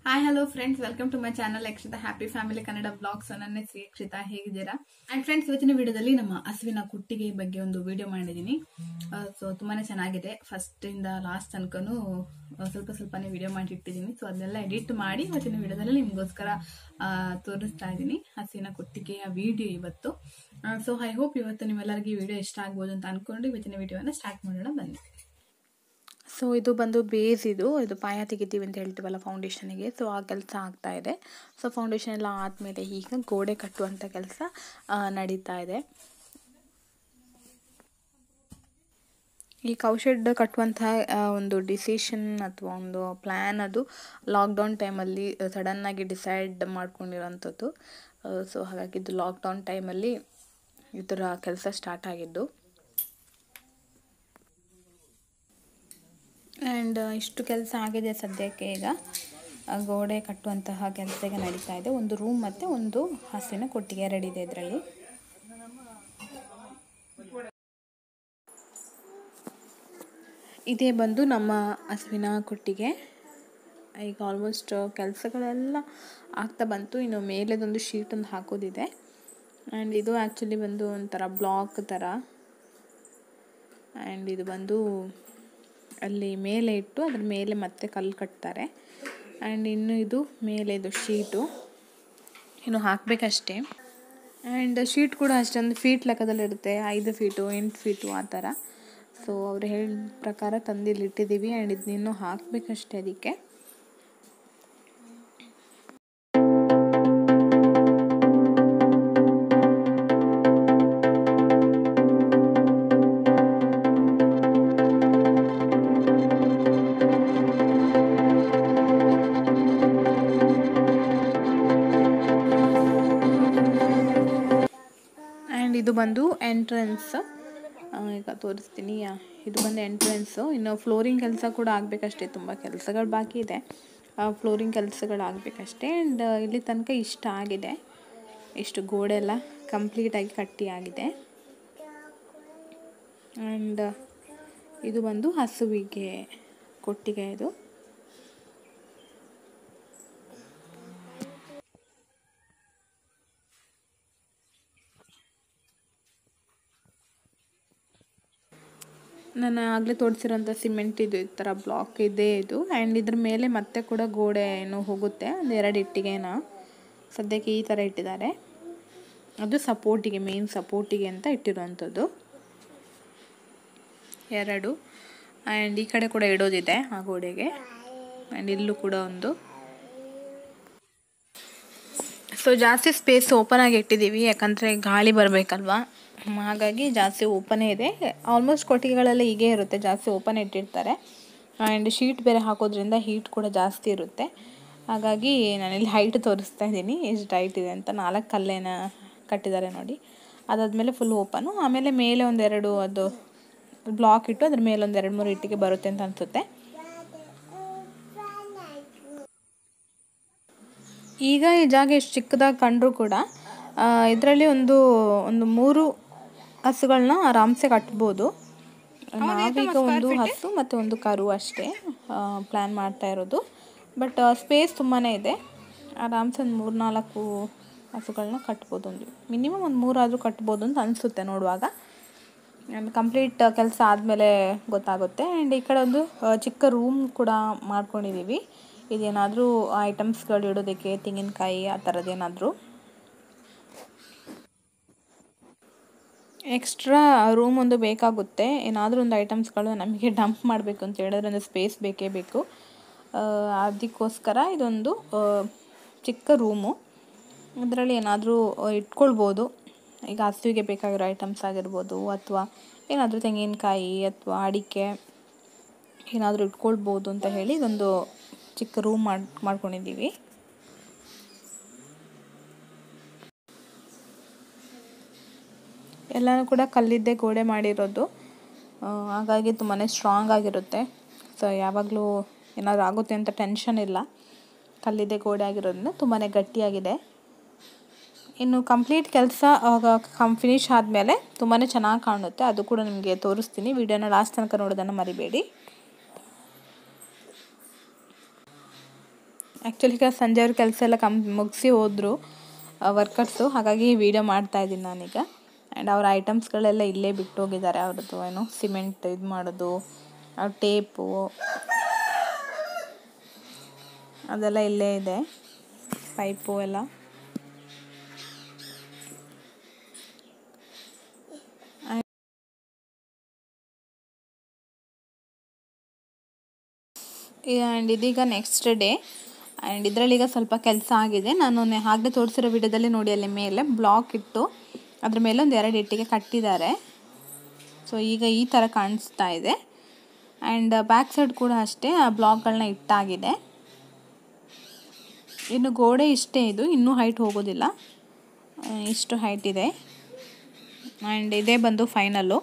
hi hello friends welcome to my channel Yakshita happy family Kannada vlogs ನನ್ನ ಹೆಸರು ಯಕ್ಷಿತಾ ಹೇಗಿದ್ದೀರಾ and friends ಇವತ್ತಿನ ವಿಡಿಯೋದಲ್ಲಿ ನಮ್ಮ ಹಸುವಿನ ಕುಟ್ಟಿಗೆ ಬಗ್ಗೆ ಒಂದು ವಿಡಿಯೋ ಮಾಡಿದ್ದೀನಿ ಸೊ ತುಂಬಾನೇ ಚೆನ್ನಾಗಿದೆ ಫಸ್ಟ್ ಇಂದ ಲಾಸ್ಟ್ ತನಕನೂ ಆ, ಸ್ವಲ್ಪ ಸ್ವಲ್ಪನೇ ವಿಡಿಯೋ ಮಾಡಿಟ್ಟಿದ್ದೀನಿ ಸೊ ಅದನ್ನೆಲ್ಲ ಎಡಿಟ್ ಮಾಡಿ ಇವತ್ತಿನ ವಿಡಿಯೋದಲ್ಲಿ ನಿಮಗೋಸ್ಕರ ಆ, ತೋರಿಸ್ತಾ ಇದ್ದೀನಿ ಹಸುವಿನ ಕುಟ್ಟಿಗೆಯ ವಿಡಿಯೋ ಇವತ್ತು ಸೊ ಐ ಹೋಪ್ ಇವತ್ತು ನಿಮ್ಮೆಲ್ಲರಿಗೂ ಈ ವಿಡಿಯೋ ಇಷ್ಟ ಆಗ್ಬೋದು ಅಂತ ಅನ್ಕೊಂಡು ಇವತ್ತಿನ ವಿಡಿಯೋನ ಸ್ಟಾರ್ಟ್ ಮಾಡೋಣ ಬನ್ನಿ ಸೊ ಇದು ಬಂದು ಬೇಸ್ ಇದು ಇದು ಪಾಯ ತೆಗಿತೀವಿ ಅಂತ ಹೇಳ್ತೀವಲ್ಲ ಫೌಂಡೇಶನಿಗೆ ಸೊ ಆ ಕೆಲಸ ಆಗ್ತಾ ಇದೆ ಸೊ ಫೌಂಡೇಶನ್ ಎಲ್ಲ ಆದಮೇಲೆ ಈಗ ಗೋಡೆ ಕಟ್ಟುವಂಥ ಕೆಲಸ ನಡೀತಾ ಇದೆ ಈ ಕೌಶೆಡ್ ಕಟ್ಟುವಂತಹ ಆ, ಒಂದು ಡಿಸಿಷನ್ ಅಥವಾ ಒಂದು ಪ್ಲ್ಯಾನ್ ಅದು ಲಾಕ್ಡೌನ್ ಟೈಮಲ್ಲಿ ಸಡನ್ನಾಗಿ ಡಿಸೈಡ್ ಮಾಡ್ಕೊಂಡಿರೋಂಥದ್ದು ಸೊ ಹಾಗಾಗಿ ಇದು ಲಾಕ್ಡೌನ್ ಟೈಮಲ್ಲಿ ಇದರ ಕೆಲಸ ಸ್ಟಾರ್ಟ್ ಆಗಿದ್ದು ಆ್ಯಂಡ್ ಇಷ್ಟು ಕೆಲಸ ಆಗಿದೆ ಸದ್ಯಕ್ಕೆ ಈಗ ಆ, ಗೋಡೆ ಕಟ್ಟುವಂತಹ ಕೆಲಸ ಈಗ ನಡೀತಾ ಇದೆ ಒಂದು ರೂಮ್ ಮತ್ತು ಒಂದು ಹಸಿನ ಕೊಟ್ಟಿಗೆ ರೆಡಿ ಇದೆ ಇದರಲ್ಲಿ ಇದೇ ಬಂದು ನಮ್ಮ ಹಸುವಿನ ಕೊಟ್ಟಿಗೆ ಈಗ ಆಲ್ಮೋಸ್ಟ್ ಕೆಲಸಗಳೆಲ್ಲ ಆಗ್ತಾ ಬಂತು ಇನ್ನು ಮೇಲೆದೊಂದು ಶೀಟೊಂದು ಹಾಕೋದಿದೆ ಆ್ಯಂಡ್ ಇದು ಆ್ಯಕ್ಚುಲಿ ಬಂದು ಒಂಥರ ಬ್ಲಾಕ್ ಥರ ಆ್ಯಂಡ್ ಇದು ಬಂದು ಅಲ್ಲಿ ಮೇಲೆ ಇಟ್ಟು ಅದ್ರ ಮೇಲೆ ಮತ್ತೆ ಕಲ್ಲು ಕಟ್ತಾರೆ ಆ್ಯಂಡ್ ಇನ್ನು ಇದು ಮೇಲೆ ಇದು ಶೀಟು ಇನ್ನು ಹಾಕಬೇಕಷ್ಟೇ ಆ್ಯಂಡ್ ಶೀಟ್ ಕೂಡ ಅಷ್ಟೇ ಒಂದು ಫೀಟ್ ಲೆಕ್ಕದಲ್ಲಿರುತ್ತೆ ಐದು ಫೀಟು ಎಂಟು ಫೀಟು ಆ ಥರ ಸೊ ಅವ್ರು ಹೇಳಿದ ಪ್ರಕಾರ ತಂದಿಲ್ಲಿ ಇಟ್ಟಿದ್ದೀವಿ ಆ್ಯಂಡ್ ಇದನ್ನಿನ್ನೂ ಹಾಕಬೇಕಷ್ಟೇ ಅದಕ್ಕೆ ಆ್ಯಂಡ್ ಇದು ಬಂದು ಎಂಟ್ರೆನ್ಸ್ ಈಗ ತೋರಿಸ್ತೀನಿ ಯಾ- ಇದು ಬಂದು ಎಂಟ್ರೆನ್ಸು ಇನ್ನು ಫ್ಲೋರಿಂಗ್ ಕೆಲಸ ಕೂಡ ಆಗಬೇಕಷ್ಟೇ ತುಂಬ ಕೆಲಸಗಳು ಬಾಕಿ ಇದೆ ಫ್ಲೋರಿಂಗ್ ಕೆಲಸಗಳು ಆಗಬೇಕಷ್ಟೇ ಆ್ಯಂಡ್ ಇಲ್ಲಿ ತನಕ ಇಷ್ಟ ಆಗಿದೆ ಇಷ್ಟು ಗೋಡೆ ಎಲ್ಲ ಕಂಪ್ಲೀಟಾಗಿ ಕಟ್ಟಿ ಆಗಿದೆ ಆ್ಯಂಡ್ ಇದು ಬಂದು ಹಸುವಿಗೆ ಕೊಟ್ಟಿಗೆ ಇದು ನಾನು ಆಗಲೇ ತೋರಿಸಿರೋಂಥ ಸಿಮೆಂಟ್ ಇದು ಈ ಥರ ಬ್ಲಾಕ್ ಇದೆ ಇದು ಆ್ಯಂಡ್ ಇದ್ರ ಮೇಲೆ ಮತ್ತೆ ಕೂಡ ಗೋಡೆ ಏನು ಹೋಗುತ್ತೆ ಒಂದು ಎರಡು ಇಟ್ಟಿಗೆನ ಸದ್ಯಕ್ಕೆ ಈ ಥರ ಇಟ್ಟಿದ್ದಾರೆ ಅದು ಸಪೋರ್ಟಿಗೆ ಮೇನ್ ಸಪೋರ್ಟಿಗೆ ಅಂತ ಇಟ್ಟಿರೋವಂಥದ್ದು ಎರಡು ಆ್ಯಂಡ್ ಈ ಕಡೆ ಕೂಡ ಇಡೋದಿದೆ ಆ ಗೋಡೆಗೆ ಆ್ಯಂಡ್ ಇಲ್ಲೂ ಕೂಡ ಒಂದು ಸೊ ಜಾಸ್ತಿ ಸ್ಪೇಸ್ ಓಪನ್ ಆಗಿ ಇಟ್ಟಿದ್ದೀವಿ ಯಾಕಂದರೆ ಗಾಳಿ ಬರಬೇಕಲ್ವಾ ಹಾಗಾಗಿ ಜಾಸ್ತಿ ಓಪನೇ ಇದೆ ಆಲ್ಮೋಸ್ಟ್ ಕೊಟ್ಟಿಗೆಗಳೆಲ್ಲ ಹೀಗೆ ಇರುತ್ತೆ ಜಾಸ್ತಿ ಓಪನ್ ಇಟ್ಟಿರ್ತಾರೆ ಆ್ಯಂಡ್ ಶೀಟ್ ಬೇರೆ ಹಾಕೋದ್ರಿಂದ ಹೀಟ್ ಕೂಡ ಜಾಸ್ತಿ ಇರುತ್ತೆ ಹಾಗಾಗಿ ನಾನಿಲ್ಲಿ ಹೈಟ್ ತೋರಿಸ್ತಾ ಇದ್ದೀನಿ ಎಷ್ಟು ಹೈಟ್ ಇದೆ ಅಂತ ನಾಲ್ಕು ಕಲ್ಲೇನ ಕಟ್ಟಿದ್ದಾರೆ ನೋಡಿ ಅದಾದಮೇಲೆ ಫುಲ್ ಓಪನು ಆಮೇಲೆ ಮೇಲೆ ಒಂದೆರಡು ಅದು ಬ್ಲಾಕ್ ಇಟ್ಟು ಅದ್ರ ಮೇಲೆ ಒಂದು ಎರಡು ಮೂರು ಇಟ್ಟಿಗೆ ಬರುತ್ತೆ ಅಂತ ಅನಿಸುತ್ತೆ ಈಗ ಈ ಜಾಗ ಎಷ್ಟು ಚಿಕ್ಕದಾಗಿ ಕಂಡ್ರೂ ಕೂಡ ಇದರಲ್ಲಿ ಒಂದು ಒಂದು ಮೂರು ಹಸುಗಳನ್ನ ಆರಾಮ್ಸೆ ಕಟ್ಬೋದು ನಾವೀಗ ಒಂದು ಹಸು ಮತ್ತು ಒಂದು ಕರು ಅಷ್ಟೇ ಪ್ಲ್ಯಾನ್ ಮಾಡ್ತಾ ಇರೋದು ಬಟ್ ಸ್ಪೇಸ್ ತುಂಬಾ ಇದೆ ಆರಾಮ್ಸೆ ಒಂದು ಮೂರು ನಾಲ್ಕು ಹಸುಗಳನ್ನ ಕಟ್ಬೋದು ಒಂದು ಮಿನಿಮಮ್ ಒಂದು ಮೂರಾದರೂ ಕಟ್ಬೋದು ಅಂತ ಅನಿಸುತ್ತೆ ನೋಡುವಾಗ ಆ್ಯಂಡ್ ಕಂಪ್ಲೀಟ್ ಕೆಲಸ ಆದಮೇಲೆ ಗೊತ್ತಾಗುತ್ತೆ ಆ್ಯಂಡ್ ಈ ಕಡೆ ಒಂದು ಆ, ಚಿಕ್ಕ ರೂಮ್ ಕೂಡ ಮಾಡ್ಕೊಂಡಿದ್ದೀವಿ ಇದೇನಾದರೂ ಐಟಮ್ಸ್ಗಳು ಇಡೋದಕ್ಕೆ ತೆಂಗಿನಕಾಯಿ ಆ ಥರದ್ದೇನಾದರೂ ಎಕ್ಸ್ಟ್ರಾ ರೂಮ್ ಒಂದು ಬೇಕಾಗುತ್ತೆ ಏನಾದರೂ ಒಂದು ಐಟಮ್ಸ್ಗಳು ನಮಗೆ ಡಂಪ್ ಮಾಡಬೇಕು ಅಂತ ಹೇಳಿದ್ರೆ ಒಂದು ಸ್ಪೇಸ್ ಬೇಕೇ ಬೇಕು ಆ, ಅದಕ್ಕೋಸ್ಕರ ಇದೊಂದು ಆ, ಚಿಕ್ಕ ರೂಮು ಇದರಲ್ಲಿ ಏನಾದರೂ ಇಟ್ಕೊಳ್ಬೋದು ಈಗ ಹಸುವಿಗೆ ಬೇಕಾಗಿರೋ ಐಟಮ್ಸ್ ಆಗಿರ್ಬೋದು ಅಥವಾ ಏನಾದರೂ ತೆಂಗಿನಕಾಯಿ ಅಥವಾ ಅಡಿಕೆ ಏನಾದರೂ ಇಟ್ಕೊಳ್ಬೋದು ಅಂತ ಹೇಳಿ ಇದೊಂದು ಚಿಕ್ಕ ರೂಮ್ ಮಾಡಿ ಮಾಡ್ಕೊಂಡಿದ್ದೀವಿ ಎಲ್ಲನೂ ಕೂಡ ಕಲ್ಲಿದ್ದೇ ಗೋಡೆ ಮಾಡಿರೋದು ಆ, ಹಾಗಾಗಿ ತುಂಬಾ ಸ್ಟ್ರಾಂಗ್ ಆಗಿರುತ್ತೆ ಸೊ ಯಾವಾಗಲೂ ಏನಾದರೂ ಆಗುತ್ತೆ ಅಂತ ಟೆನ್ಷನ್ ಇಲ್ಲ ಕಲ್ಲಿದ್ದೇ ಗೋಡೆ ಆಗಿರೋದ್ರಿಂದ ತುಂಬಾ ಗಟ್ಟಿಯಾಗಿದೆ ಇನ್ನು ಕಂಪ್ಲೀಟ್ ಕೆಲಸ ಕಂ ಫಿನಿಶ್ ಆದಮೇಲೆ ತುಂಬಾ ಚೆನ್ನಾಗಿ ಕಾಣುತ್ತೆ ಅದು ಕೂಡ ನಿಮಗೆ ತೋರಿಸ್ತೀನಿ ವಿಡಿಯೋನ ಲಾಸ್ಟ್ ತನಕ ನೋಡೋದನ್ನು ಮರಿಬೇಡಿ ಆ್ಯಕ್ಚುಲಿ ಈಗ ಸಂಜೆ ಅವ್ರ ಕೆಲಸ ಎಲ್ಲ ಕಮ್ ಮುಗಿಸಿ ಹೋದರು ವರ್ಕರ್ಸು ಹಾಗಾಗಿ ವಿಡಿಯೋ ಮಾಡ್ತಾ ಇದ್ದೀನಿ ನಾನೀಗ ಆ್ಯಂಡ್ ಅವ್ರ ಐಟಮ್ಸ್ಗಳೆಲ್ಲ ಇಲ್ಲೇ ಬಿಟ್ಟು ಹೋಗಿದ್ದಾರೆ ಅವ್ರದ್ದು ಏನು ಸಿಮೆಂಟ್ ಇದು ಮಾಡೋದು ಅವ್ರ ಟೇಪು ಅದೆಲ್ಲ ಇಲ್ಲೇ ಇದೆ ಪೈಪು ಎಲ್ಲ ಆ್ಯಂಡ್ ಇದೀಗ ನೆಕ್ಸ್ಟ್ ಡೇ ಆ್ಯಂಡ್ ಇದರಲ್ಲೀಗ ಸ್ವಲ್ಪ ಕೆಲಸ ಆಗಿದೆ ನಾನು ಆಗಲೇ ತೋರಿಸಿರೋ ವಿಡಿಯೋದಲ್ಲಿ ನೋಡಿ ಅಲ್ಲಿ ಮೇಲೆ ಬ್ಲಾಕ್ ಇಟ್ಟು ಅದ್ರ ಮೇಲೆ ಒಂದು ಎರಡು ಇಟ್ಟಿಗೆ ಕಟ್ಟಿದ್ದಾರೆ ಸೊ ಈಗ ಈ ಥರ ಕಾಣಿಸ್ತಾ ಇದೆ ಆ್ಯಂಡ್ ಬ್ಯಾಕ್ ಸೈಡ್ ಕೂಡ ಅಷ್ಟೇ ಆ ಬ್ಲಾಕ್ಗಳನ್ನ ಇಟ್ಟಾಗಿದೆ ಇನ್ನು ಗೋಡೆ ಇಷ್ಟೇ ಇದು ಇನ್ನೂ ಹೈಟ್ ಹೋಗೋದಿಲ್ಲ ಆ, ಇಷ್ಟು ಹೈಟ್ ಇದೆ ಆ್ಯಂಡ್ ಇದೇ ಬಂದು ಫೈನಲ್ಲು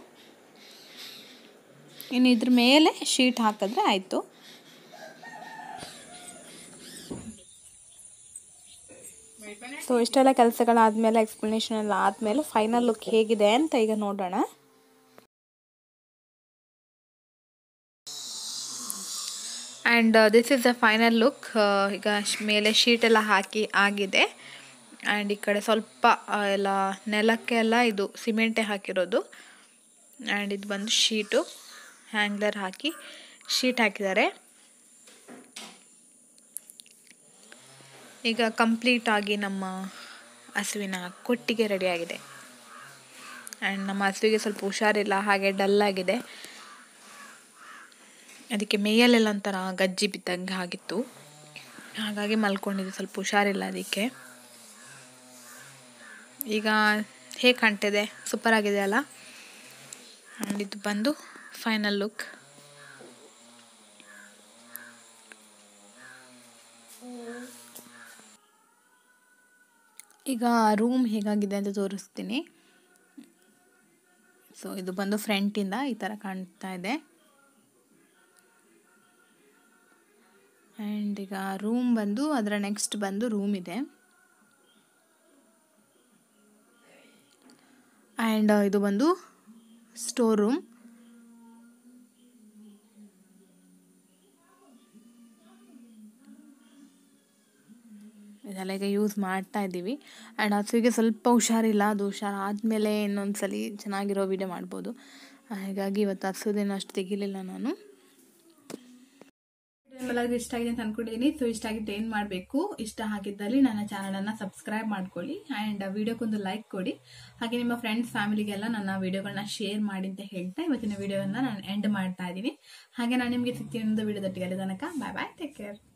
ಇನ್ನು ಇದ್ರ ಮೇಲೆ ಶೀಟ್ ಹಾಕಿದ್ರೆ ಆಯಿತು ಸೊ ಇಷ್ಟೆಲ್ಲ ಕೆಲಸಗಳಾದಮೇಲೆ ಎಕ್ಸ್ಪ್ಲನೇಷನ್ ಎಲ್ಲ ಆದಮೇಲೆ ಫೈನಲ್ ಲುಕ್ ಹೇಗಿದೆ ಅಂತ ಈಗ ನೋಡೋಣ and this is the final look ಈಗ ಶ್- ಮೇಲೆ ಶೀಟ್ ಎಲ್ಲ ಹಾಕಿ ಆಗಿದೆ ಆ್ಯಂಡ್ ಈ ಕಡೆ ಸ್ವಲ್ಪ ಆ, ಎಲ್ಲ ನೆಲಕ್ಕೆ ಎಲ್ಲ ಇದು ಸಿಮೆಂಟೇ ಹಾಕಿರೋದು ಆ್ಯಂಡ್ ಇದು ಬಂದು ಶೀಟು ಹ್ಯಾಂಗ್ಲರ್ ಹಾಕಿ ಶೀಟ್ ಹಾಕಿದ್ದಾರೆ ಈಗ ಕಂಪ್ಲೀಟ್ ಆಗಿ ನಮ್ಮ ಹಸುವಿನ ಕೊಟ್ಟಿಗೆ ರೆಡಿಯಾಗಿದೆ ಆ್ಯಂಡ್ ನಮ್ಮ ಹಸುವಿಗೆ ಸ್ವಲ್ಪ ಹುಷಾರಿಲ್ಲ ಹಾಗೆ ಡಲ್ ಆಗಿದೆ ಅದಕ್ಕೆ ಮೇಯಲ್ಲೆಲ್ಲ ಒಂಥರ ಗಜ್ಜಿ ಬಿದ್ದಂಗೆ ಆಗಿತ್ತು ಹಾಗಾಗಿ ಮಲ್ಕೊಂಡಿದ್ದು ಸ್ವಲ್ಪ ಹುಷಾರಿಲ್ಲ ಅದಕ್ಕೆ ಈಗ ಹೇಗೆ ಕಾಣ್ತಿದೆ ಸೂಪರ್ ಆಗಿದೆ ಅಲ್ಲ ಆ್ಯಂಡ್ ಇದು ಬಂದು ಫೈನಲ್ ಲುಕ್ ಈಗ ರೂಮ್ ಹೇಗಾಗಿದೆ ಅಂತ ತೋರಿಸ್ತೀನಿ ಸೊ ಇದು ಬಂದು ಫ್ರಂಟಿಂದ ಈ ಥರ ಕಾಣ್ತಾ ಇದೆ ಆ್ಯಂಡ್ ಈಗ ರೂಮ್ ಬಂದು ಅದರ ನೆಕ್ಸ್ಟ್ ಬಂದು ರೂಮ್ ಇದೆ ಆ್ಯಂಡ್ ಇದು ಬಂದು ಸ್ಟೋರ್ ರೂಮ್ ಇದೆಲ್ಲ ಈಗ ಯೂಸ್ ಮಾಡ್ತಾ ಇದ್ದೀವಿ ಆ್ಯಂಡ್ ಹಸುವಿಗೆ ಸ್ವಲ್ಪ ಹುಷಾರಿಲ್ಲ ಅದು ಹುಷಾರು ಆದಮೇಲೆ ಇನ್ನೊಂದು ಸಲ ಚೆನ್ನಾಗಿರೋ ವಿಡಿಯೋ ಮಾಡ್ಬೋದು ಹಾಗಾಗಿ ಇವತ್ತು ಹಸುದೇನು ಅಷ್ಟು ತೆಗಿಲಿಲ್ಲ ನಾನು ನಿಮ್ಮೆಲ್ಲರಿಗೂ ಇಷ್ಟ ಆಗಿದೆ ಅಂತ ಅನ್ಕೊಂಡಿದ್ದೀನಿ ಸೊ ಇಷ್ಟ ಆಗಿದ್ದು ಏನ್ ಮಾಡಬೇಕು ಇಷ್ಟ ಆಗಿದ್ದಲ್ಲಿ ನನ್ನ ಚಾನಲ್ ಅನ್ನ ಸಬ್ಸ್ಕ್ರೈಬ್ ಮಾಡ್ಕೊಳ್ಳಿ ಅಂಡ್ ವಿಡಿಯೋಕ್ಕೊಂದು ಲೈಕ್ ಕೊಡಿ ಹಾಗೆ ನಿಮ್ಮ ಫ್ರೆಂಡ್ಸ್ ಫ್ಯಾಮಿಲಿಗೆಲ್ಲ ನನ್ನ ವಿಡಿಯೋಗಳನ್ನ ಶೇರ್ ಮಾಡಿ ಅಂತ ಹೇಳ್ತಾ ಇವತ್ತಿನ ವಿಡಿಯೋನ ನಾನು ಎಂಡ್ ಮಾಡ್ತಾ ಇದ್ದೀನಿ ಹಾಗೆ ನಾನು ನಿಮಗೆ ಸಿಗ್ತೀನಿ ಒಂದು ವಿಡಿಯೋದೊಟ್ಟಿಗೆ ಅಲ್ಲಿ ತನಕ ಬಾಯ್ ಬಾಯ್ ಟೇಕ್ ಕೇರ್